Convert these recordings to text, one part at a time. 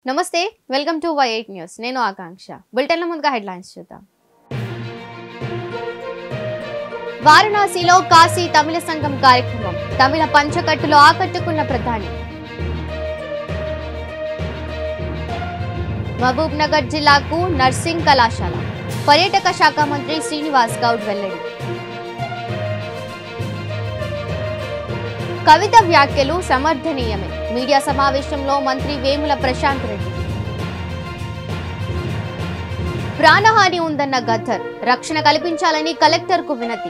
నమస్తే welcome to Y eight news నేను ఆకాంక్ష బులెటిన్ల ముందుగా హెడ్లైన్స్ చూద్దాం వారణాసిలో కాశీ తమిళ సంఘం కార్యక్రమం తమిళ పంచకట్టులో ఆకట్టుకున్న ప్రధాని మహబూబ్ నగర్ జిల్లాకు నర్సింగ్ కళాశాల పర్యాటక శాఖ మంత్రి శ్రీనివాస్ గౌడ్ వెల్లడి కవిత వ్యాఖ్యలు సమర్థనీయమే మీడియా సమావేశంలో మంత్రి వేముల ప్రశాంత్ రెడ్డి ప్రాణహాని ఉందన్న గద్దర్ రక్షణ కల్పించాలని కలెక్టర్కు వినతి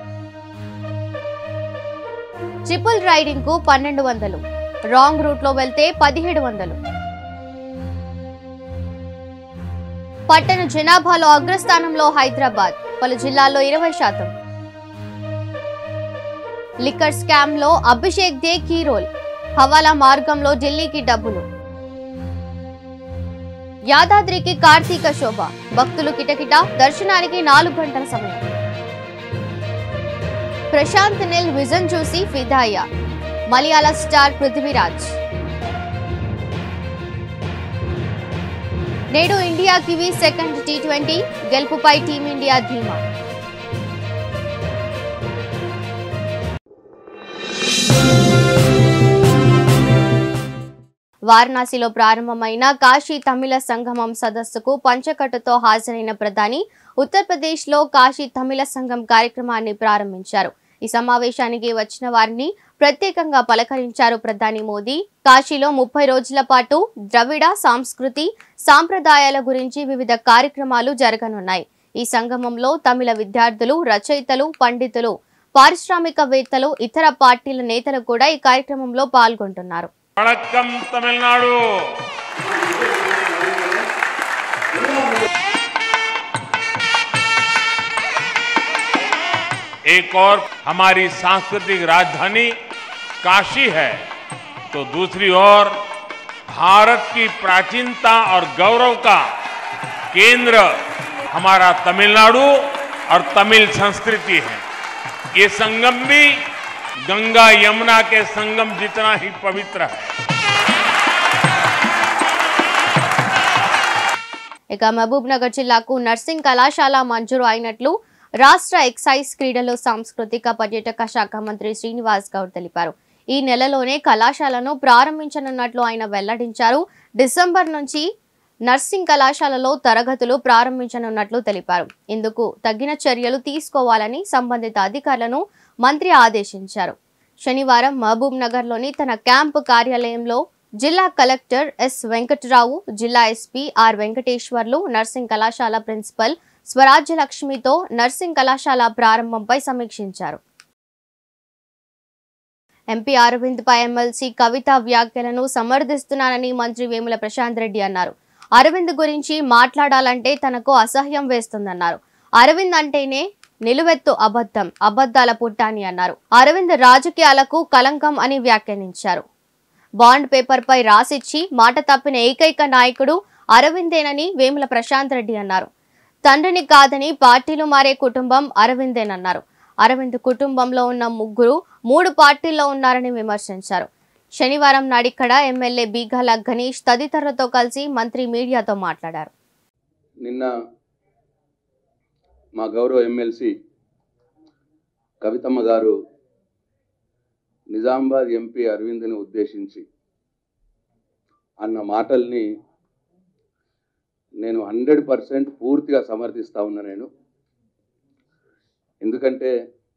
ట్రిపుల్ రైడింగ్ కు పన్నెండు వందలు రాంగ్ రూట్ లో వెళ్తే పదిహేడు వందలు పట్టణ జనాభాలో అగ్రస్థానంలో హైదరాబాద్ పలు జిల్లాల్లో ఇరవై శాతం లిక్కర్ స్కామ్ లో అభిషేక్ దే కీ రోల్ హవాలా మార్గంలో ఢిల్లీకి డబ్బులు యాదాద్రికి కార్తీక శోభ భక్తులు కిటకిట దర్శనానికి నాలుగు గంటల సమయం ప్రశాంత్ నిల్ విజన్ చూసి ఫిదాయ్యా మలయాళ స్టార్ పృథ్వీరాజ్ నేడు India Kiwi second T twenty గెలుపుపై టీమిండియా ధీమా వారణాసిలో ప్రారంభమైన కాశీ తమిళ సంగమం సదస్సుకు పంచకట్టుతో హాజరైన ప్రధాని ఉత్తరప్రదేశ్లో కాశీ తమిళ సంఘం కార్యక్రమాన్ని ప్రారంభించారు ఈ సమావేశానికి వచ్చిన వారిని ప్రత్యేకంగా పలకరించారు ప్రధాని మోదీ కాశీలో ముప్పై రోజుల పాటు ద్రవిడ సంస్కృతి సాంప్రదాయాల గురించి వివిధ కార్యక్రమాలు జరగనున్నాయి ఈ సంగమంలో తమిళ విద్యార్థులు రచయితలు పండితులు పారిశ్రామికవేత్తలు ఇతర పార్టీల నేతలు కూడా ఈ కార్యక్రమంలో పాల్గొంటున్నారు வணக்கம் தமிழ்நாடு एक और हमारी सांस्कृतिक राजधानी काशी है तो दूसरी ओर भारत की प्राचीनता और गौरव का केंद्र हमारा तमिलनाडु और तमिल संस्कृति है ये संगम भी गंगा यमुना के संगम जितना ही पवित्र है ఇక మహబూబ్ నగర్ జిల్లాకు నర్సింగ్ కళాశాల మంజూరు అయినట్లు రాష్ట్ర ఎక్సైజ్ క్రీడలు సాంస్కృతిక పర్యాటక శాఖ మంత్రి శ్రీనివాస్ గౌడ్ తెలిపారు ఈ నెలలోనే కళాశాలను ప్రారంభించనున్నట్లు ఆయన వెల్లడించారు డిసెంబర్ నుంచి నర్సింగ్ కళాశాలలో తరగతులు ప్రారంభించనున్నట్లు తెలిపారు ఇందుకు తగిన చర్యలు తీసుకోవాలని సంబంధిత అధికారులను మంత్రి ఆదేశించారు శనివారం మహబూబ్ నగర్లోని తన క్యాంపు కార్యాలయంలో జిల్లా కలెక్టర్ ఎస్ వెంకటరావు జిల్లా ఎస్పీ ఆర్ వెంకటేశ్వర్లు నర్సింగ్ కళాశాల ప్రిన్సిపల్ స్వరాజ్య లక్ష్మితో నర్సింగ్ కళాశాల ప్రారంభంపై సమీక్షించారు ఎంపీ అరవింద్ పై ఎమ్మెల్సీ కవిత వ్యాఖ్యలను సమర్థిస్తున్నానని మంత్రి వేముల ప్రశాంత్ రెడ్డి అన్నారు అరవింద్ గురించి మాట్లాడాలంటే తనకు అసహ్యం వేస్తుందన్నారు అరవింద్ అంటేనే నిలువెత్తు అబద్ధం అబద్ధాల పుట్టాని అన్నారు అరవింద్ రాజకీయాలకు కలంకం అని వ్యాఖ్యానించారు బాండ్ పేపర్ పై రాసిచ్చి మాట తప్పిన ఏకైక నాయకుడు అరవిందేనని వేముల ప్రశాంత్ రెడ్డి అన్నారు తండ్రిని కాదని పార్టీలు మారే కుటుంబం అరవిందేనన్నారు అరవింద్ కుటుంబంలో ఉన్న ముగ్గురు మూడు పార్టీల్లో ఉన్నారని విమర్శించారు శనివారం నాడిక్కడ ఎమ్మెల్యే బీగాల గణేష్ తదితరులతో కలిసి మంత్రి మీడియాతో మాట్లాడారు నిన్న మా గౌరవ ఎమ్మెల్సీ కవితమ్మ గారు నిజామాబాద్ ఎంపీ అరవింద్ని ఉద్దేశించి అన్న మాటల్ని నేను హండ్రెడ్ పర్సెంట్ పూర్తిగా సమర్థిస్తా ఉన్నా నేను ఎందుకంటే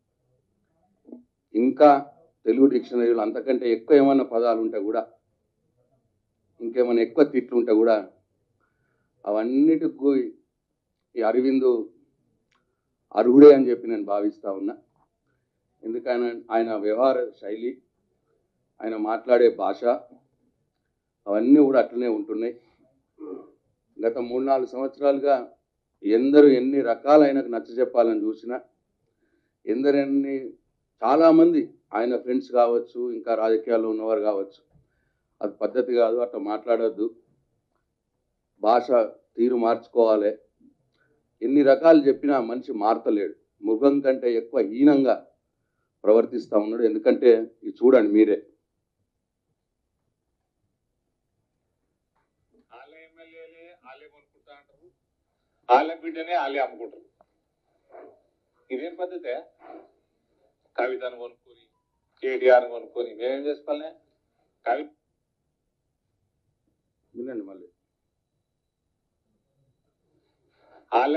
ఇంకా తెలుగు డిక్షనరీలో అంతకంటే ఎక్కువ ఏమన్నా పదాలు ఉంటే కూడా ఇంకేమైనా ఎక్కువ తిట్లు ఉంటే కూడా అవన్నిటికి ఈ అరవిందు అర్హుడే అని చెప్పి నేను భావిస్తా ఉన్నా ఎందుకని ఆయన వ్యవహార శైలి ఆయన మాట్లాడే భాష అవన్నీ కూడా అట్లనే ఉంటున్నాయి గత మూడు నాలుగు సంవత్సరాలుగా ఎందరు ఎన్ని రకాల ఆయనకు నచ్చ చెప్పాలని చూసినా ఎందరెన్ని చాలామంది ఆయన ఫ్రెండ్స్ కావచ్చు ఇంకా రాజకీయాల్లో ఉన్నవారు కావచ్చు అది పద్ధతి కాదు అట్లా మాట్లాడొద్దు భాష తీరు మార్చుకోవాలి ఎన్ని రకాలు చెప్పినా మనిషి మారతలేడు మృగం కంటే ఎక్కువ హీనంగా ప్రవర్తిస్తూ ఉన్నాడు ఎందుకంటే ఇది చూడండి మీరే వాళ్ళ ఎమ్మెల్యేలే వాళ్ళే కొనుక్కుంటా అంటారు వాళ్ళ బిడ్డనే వాళ్ళే అమ్ముకుంటారు ఇదేం పద్ధతే కవితను కొనుక్కొని కేటీఆర్ కొనుక్కొని మేమేం చేసుకోవాలి కవి వినండి మళ్ళీ వాళ్ళ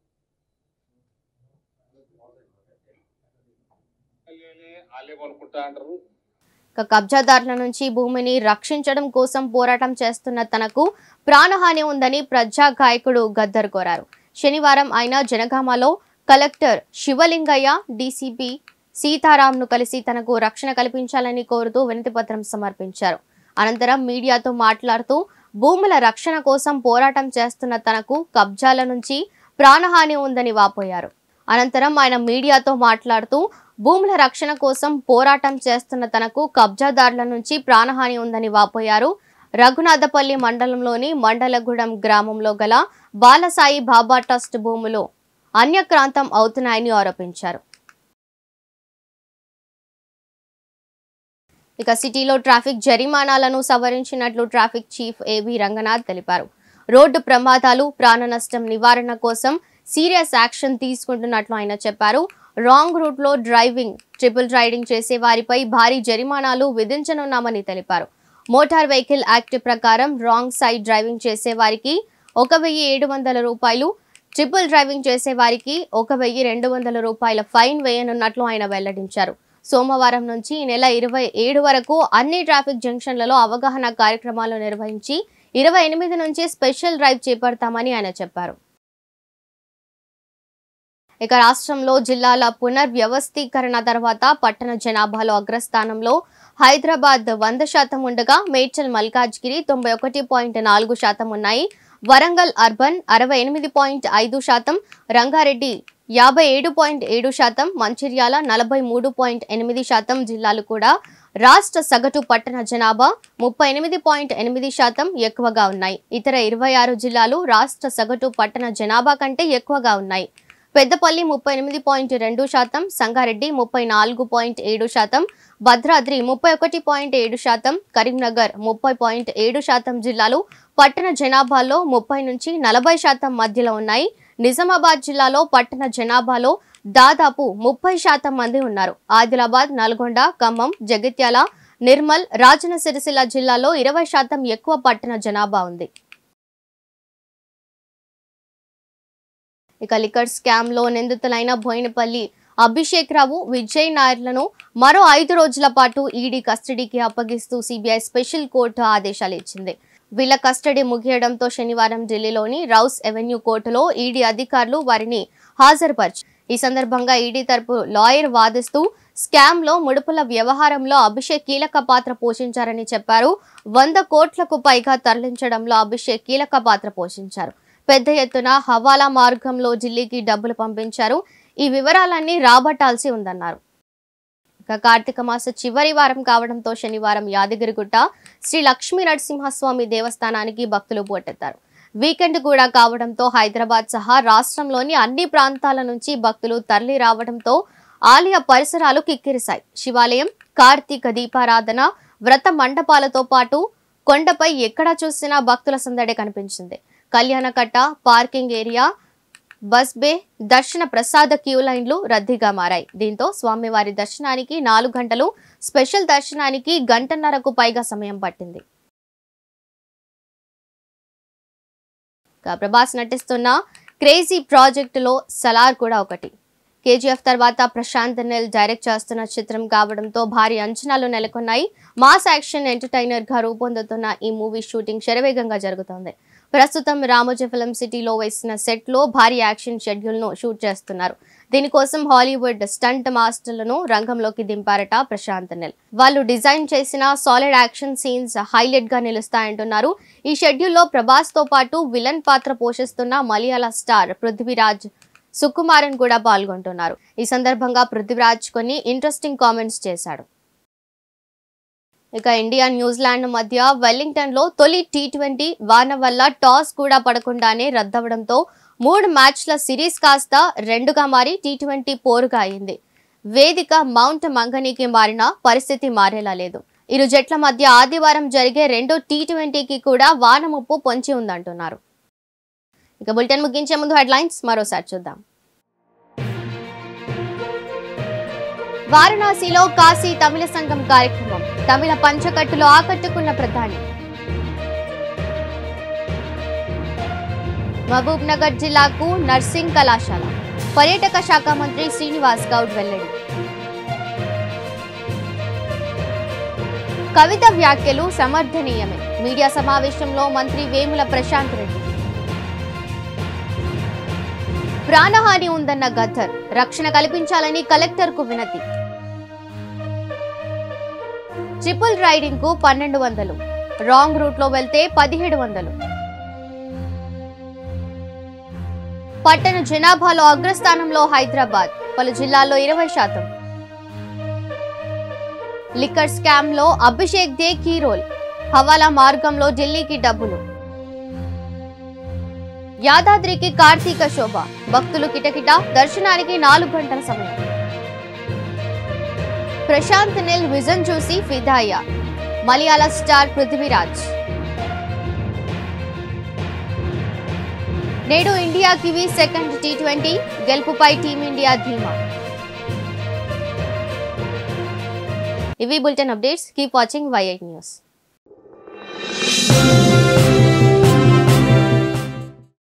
ఎమ్మెల్యేలే వాళ్ళే కొనుక్కుంటా అంటారు ఇక కబ్జాదారుల నుంచి భూమిని రక్షించడం కోసం పోరాటం చేస్తున్న తనకు ప్రాణహాని ఉందని ప్రజా గాయకుడు గద్దర్ కోరారు శనివారం ఆయన జనగామలో కలెక్టర్ శివలింగయ్య డీసీపీ సీతారాంను కలిసి తనకు రక్షణ కల్పించాలని కోరుతూ వినతిపత్రం సమర్పించారు అనంతరం మీడియాతో మాట్లాడుతూ భూముల రక్షణ కోసం పోరాటం చేస్తున్న తనకు కబ్జాల నుంచి ప్రాణహాని ఉందని వాపోయారు అనంతరం ఆయన మీడియాతో మాట్లాడుతూ భూముల రక్షణ కోసం పోరాటం చేస్తున్న తనకు కబ్జాదారుల నుంచి ప్రాణహాని ఉందని వాపోయారు రఘునాథపల్లి మండలంలోని మండలగూడెం గ్రామంలో గల బాలసాయి బాబా ట్రస్ట్ భూములు అన్యక్రాంతం అవుతున్నాయని ఆరోపించారు ఇక సిటీలో ట్రాఫిక్ జరిమానాలను సవరించినట్లు ట్రాఫిక్ చీఫ్ ఏవి రంగనాథ్ తెలిపారు రోడ్డు ప్రమాదాలు ప్రాణ నష్టం నివారణ కోసం సీరియస్ యాక్షన్ తీసుకుంటున్నట్లు ఆయన చెప్పారు రాంగ్ రూట్ లో డ్రైవింగ్ ట్రిపుల్ రైడింగ్ చేసే వారిపై భారీ జరిమానాలు విధించనున్నామని తెలిపారు మోటార్ వెహికల్ యాక్ట్ ప్రకారం రాంగ్ సైడ్ డ్రైవింగ్ చేసే వారికి ఒక వెయ్యి ఏడు వందల రూపాయలు ట్రిపుల్ డ్రైవింగ్ చేసే వారికి ఒక వెయ్యి రెండు వందల రూపాయల ఫైన్ వేయనున్నట్లు ఆయన వెల్లడించారు సోమవారం నుంచి ఈ నెల ఇరవై ఏడు వరకు అన్ని ట్రాఫిక్ జంక్షన్లలో అవగాహన కార్యక్రమాలు నిర్వహించి ఇరవై ఎనిమిది నుంచి స్పెషల్ డ్రైవ్ చేపడతామని ఆయన చెప్పారు ఇక రాష్ట్రంలో జిల్లాల పునర్వ్యవస్థీకరణ తర్వాత పట్టణ జనాభాలో అగ్రస్థానంలో హైదరాబాద్ వంద శాతం ఉండగా మేడ్చల్ మల్కాజ్గిరి తొంభై ఒకటి పాయింట్ నాలుగు శాతం ఉన్నాయి వరంగల్ అర్బన్ అరవై ఎనిమిది పాయింట్ ఐదు శాతం రంగారెడ్డి యాభై ఏడు పాయింట్ ఏడు శాతం మంచిర్యాల నలభై మూడు పాయింట్ ఎనిమిది శాతం జిల్లాలు కూడా రాష్ట్ర సగటు పట్టణ జనాభా ముప్పై ఎనిమిది పాయింట్ ఎనిమిది శాతం ఎక్కువగా ఉన్నాయి ఇతర ఇరవై ఆరు జిల్లాలు రాష్ట్ర సగటు పట్టణ జనాభా కంటే ఎక్కువగా ఉన్నాయి పెద్దపల్లి ముప్పై ఎనిమిది పాయింట్ రెండు శాతం సంగారెడ్డి ముప్పై నాలుగు పాయింట్ ఏడు శాతం భద్రాద్రి ముప్పై ఒకటి పాయింట్ ఏడు శాతం కరీంనగర్ ముప్పై పాయింట్ ఏడు శాతం జిల్లాలు పట్టణ జనాభాలో ముప్పై నుంచి నలభై శాతం మధ్యలో ఉన్నాయి నిజామాబాద్ జిల్లాలో పట్టణ జనాభాలో దాదాపు ముప్పై శాతం మంది ఉన్నారు ఆదిలాబాద్ నల్గొండ ఖమ్మం జగిత్యాల నిర్మల్ రాజన్న సిరిసిల్ల జిల్లాలో ఇరవై శాతం ఎక్కువ పట్టణ జనాభా ఉంది ఇక లిక్కర్ స్కామ్ లో నిందితులైన బోయినపల్లి అభిషేక్ రావు విజయ్ నాయర్లను మరో ఐదు రోజుల పాటు ఈడీ కస్టడీకి అప్పగిస్తూ సిబిఐ స్పెషల్ కోర్టు ఆదేశాలు ఇచ్చింది వీళ్ళ కస్టడీ ముగియడంతో శనివారం ఢిల్లీలోని రౌస్ ఎవెన్యూ కోర్టులో ఈడీ అధికారులు వారిని హాజరుపరిచారు ఈ సందర్భంగా ఈడీ తరపు లాయర్ వాదిస్తూ స్కామ్ లో ముడుపుల వ్యవహారంలో అభిషేక్ కీలక పాత్ర పోషించారని చెప్పారు వంద కోట్లకు పైగా తరలించడంలో అభిషేక్ కీలక పాత్ర పోషించారు పెద్ద ఎత్తున హవాలా మార్గంలో ఢిల్లీకి డబ్బులు పంపించారు ఈ వివరాలన్నీ రాబట్టాల్సి ఉందన్నారు ఇక కార్తీక మాస చివరి వారం కావడంతో శనివారం యాదగిరిగుట్ట శ్రీ లక్ష్మీ నరసింహస్వామి దేవస్థానానికి భక్తులు పోటెత్తారు వీకెండ్ కూడా కావడంతో హైదరాబాద్ సహా రాష్ట్రంలోని అన్ని ప్రాంతాల నుంచి భక్తులు తరలి రావడంతో ఆలయ పరిసరాలు కిక్కిరిశాయి శివాలయం కార్తీక దీపారాధన వ్రత మండపాలతో పాటు కొండపై ఎక్కడ చూసినా భక్తుల సందడి కనిపించింది Kalyanakatta parking area bus bay దర్శన ప్రసాద క్యూ లైన్లు రద్దీగా మారాయి దీంతో స్వామివారి దర్శనానికి నాలుగు గంటలు స్పెషల్ దర్శనానికి గంటన్నరకు పైగా సమయం పట్టింది ఇక ప్రభాస్ నటిస్తున్న క్రేజీ ప్రాజెక్టులో సలార్ కూడా ఒకటి కేజీఎఫ్ తర్వాత ప్రశాంత్ నెల్ డైరెక్ట్ చేస్తున్న చిత్రం కావడంతో భారీ అంచనాలు నెలకొన్నాయి మాస్ యాక్షన్ ఎంటర్టైనర్ గా రూపొందుతున్న ఈ మూవీ షూటింగ్ శరవేగంగా జరుగుతోంది ప్రస్తుతం రామోజీ ఫిలిం సిటీలో వేసిన సెట్ లో భారీ యాక్షన్ షెడ్యూల్ ను షూట్ చేస్తున్నారు దీనికోసం హాలీవుడ్ స్టంట్ మాస్టర్లను రంగంలోకి దింపారట ప్రశాంత్ నెల్ వాళ్ళు డిజైన్ చేసిన సాలిడ్ యాక్షన్ సీన్స్ హైలైట్ గా నిలుస్తాయంటున్నారు ఈ షెడ్యూల్లో ప్రభాస్ తో పాటు విలన్ పాత్ర పోషిస్తున్న మలయాళ స్టార్ పృథ్వీరాజ్ సుకుమారన్ కూడా పాల్గొంటున్నారు ఈ సందర్భంగా పృథ్వీరాజ్ కొన్ని ఇంట్రెస్టింగ్ కామెంట్స్ చేశాడు ఇక ఇండియా న్యూజిలాండ్ మధ్య వెల్లింగ్టన్ లో తొలి టీ ట్వంటీ వాన వల్ల టాస్ కూడా పడకుండానే రద్దవడంతో మూడు మ్యాచ్ల సిరీస్ కాస్త రెండుగా మారి టీ ట్వంటీ పోరుగా అయింది వేదిక మౌంట్ మంగనీకి మారిన పరిస్థితి మారేలా లేదు ఇరు జట్ల మధ్య ఆదివారం జరిగే రెండో టీ ట్వంటీకి కూడా వాన ముప్పు పొంచి ఉందంటున్నారు ఇక బులెటిన్ ముగించే ముందు హెడ్లైన్స్ మరోసారి చూద్దాం వారణాసిలో కాశీ తమిళ సంఘం కార్యక్రమం తమిళ పంచకట్టులో ఆకట్టుకున్న ప్రధాని మహబూబ్ నగర్ జిల్లాకు నర్సింగ్ కళాశాల పర్యాటక శాఖ మంత్రి శ్రీనివాస్ గౌడ్ వెల్లడి కవిత వ్యాఖ్యలు సమర్థనీయమే మీడియా సమావేశంలో మంత్రి వేముల ప్రశాంత్ రెడ్డి ప్రాణహాని ఉందన్న గద్దర్ రక్షణ కల్పించాలని కలెక్టర్కు వినతి ట్రిపుల్ రైడింగ్ కు పన్నెండు వందలు రాంగ్ రూట్ లో వెళ్తే పదిహేడు వందలు పట్టణ జనాభాలో అగ్రస్థానంలో హైదరాబాద్ పలు జిల్లాల్లో ఇరవై శాతం లిక్కర్ స్కామ్ లో అభిషేక్ దే కీ రోల్ హవాలా మార్గంలో ఢిల్లీకి డబ్బులు యాదాద్రికి కార్తీక శోభ భక్తులు కిటకిట దర్శనానికి నాలుగు గంటల సమయం ప్రశాంత్ నిల్ విజన్ చూసి ఫిదాయ్యా మలయాళ స్టార్ పృథ్వీరాజ్ నేడు India Kiwi second T twenty గెలుపుపై టీమిండియా ధీమా ఇవి bulletin updates keep watching Y news